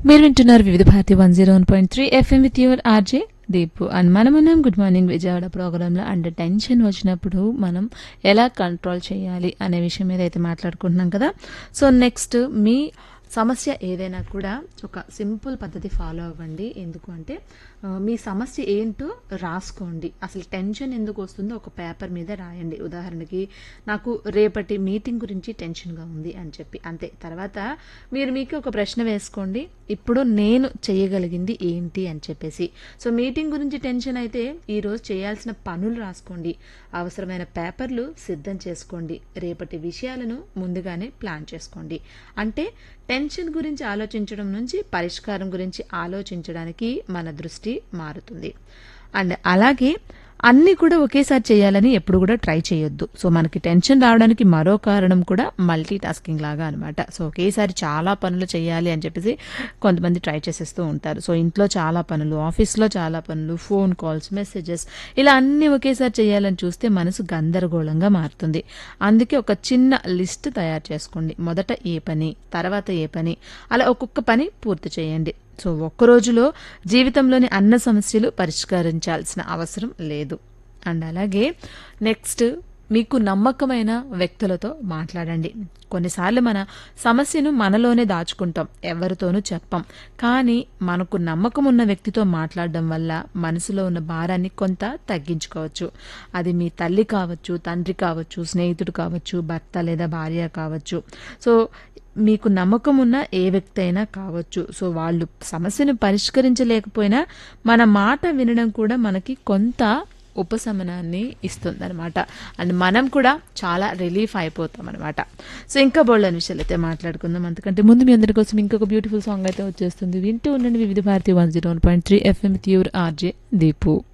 మీరు వింటున్నారు Vividh Bharati one zero one point three FM with your RJ Deepu and మనమున్నాం good morning Vijayawada ప్రోగ్రాంలో అండ్ టెన్షన్ వచ్చినప్పుడు మనం ఎలా కంట్రోల్ చేయాలి అనే విషయం మీద అయితే మాట్లాడుకుంటున్నాం కదా సో నెక్స్ట్ మీ సమస్య ఏదైనా కూడా ఒక సింపుల్ పద్ధతి ఫాలో అవ్వండి ఎందుకు అంటే ఆ, మీ సమస్య ఏంటో రాసుకోండి అసలు టెన్షన్ ఎందుకు వస్తుందో ఒక పేపర్ మీద రాయండి ఉదాహరణకి నాకు రేపటి మీటింగ్ గురించి టెన్షన్గా ఉంది అని చెప్పి అంతే తర్వాత మీరు మీకు ఒక ప్రశ్న వేసుకోండి ఇప్పుడు నేను చేయగలిగింది ఏంటి అని చెప్పేసి సో మీటింగ్ గురించి టెన్షన్ అయితే ఈరోజు చేయాల్సిన పనులు రాసుకోండి అవసరమైన పేపర్లు సిద్ధం చేసుకోండి రేపటి విషయాలను ముందుగానే ప్లాన్ చేసుకోండి అంటే టెన్షన్ గురించి ఆలోచించడం నుంచి పరిష్కారం గురించి ఆలోచించడానికి మన దృష్టి మారుతుంది అండ్ అలాగే అన్నీ కూడా ఒకేసారి చేయాలని ఎప్పుడు కూడా ట్రై చేయొద్దు సో మనకి టెన్షన్ రావడానికి మరో కారణం కూడా మల్టీ టాస్కింగ్ లాగా అనమాట సో ఒకేసారి చాలా పనులు చేయాలి అని చెప్పేసి కొంతమంది ట్రై చేసేస్తూ ఉంటారు సో ఇంట్లో చాలా పనులు ఆఫీస్లో చాలా పనులు ఫోన్ కాల్స్ మెసేజెస్ ఇలా అన్నీ ఒకేసారి చేయాలని చూస్తే మనసు గందరగోళంగా మారుతుంది అందుకే ఒక చిన్న లిస్ట్ తయారు చేసుకోండి మొదట ఏ పని తర్వాత ఏ పని అలా ఒక్కొక్క పని పూర్తి చేయండి సో ఒక్క రోజులో జీవితంలోని అన్న సమస్యలు పరిష్కరించాల్సిన అవసరం లేదు అండ్ అలాగే నెక్స్ట్ మీకు నమ్మకమైన వ్యక్తులతో మాట్లాడండి కొన్నిసార్లు మన సమస్యను మనలోనే దాచుకుంటాం ఎవరితోనూ చెప్పం కానీ మనకు నమ్మకం ఉన్న వ్యక్తితో మాట్లాడడం వల్ల మనసులో ఉన్న భారాన్ని కొంత తగ్గించుకోవచ్చు అది మీ తల్లి కావచ్చు తండ్రి కావచ్చు స్నేహితుడు కావచ్చు భర్త లేదా భార్య కావచ్చు సో మీకు నమ్మకం ఉన్న ఏ వ్యక్తి అయినా కావచ్చు సో వాళ్ళు సమస్యను పరిష్కరించలేకపోయినా మన మాట వినడం కూడా మనకి కొంత ఉపశమనాన్ని ఇస్తుంది అనమాట అండ్ మనం కూడా చాలా రిలీఫ్ అయిపోతాం అనమాట సో ఇంకా బోల్డని విషయాలు అయితే మాట్లాడుకుందాం అంతకంటే ముందు మీ అందరి కోసం ఇంకొక బ్యూటిఫుల్ సాంగ్ అయితే వచ్చేస్తుంది వింటూ ఉండండి Vividh Bharati one zero one point three FM త్యూర్ ఆర్జే దీపు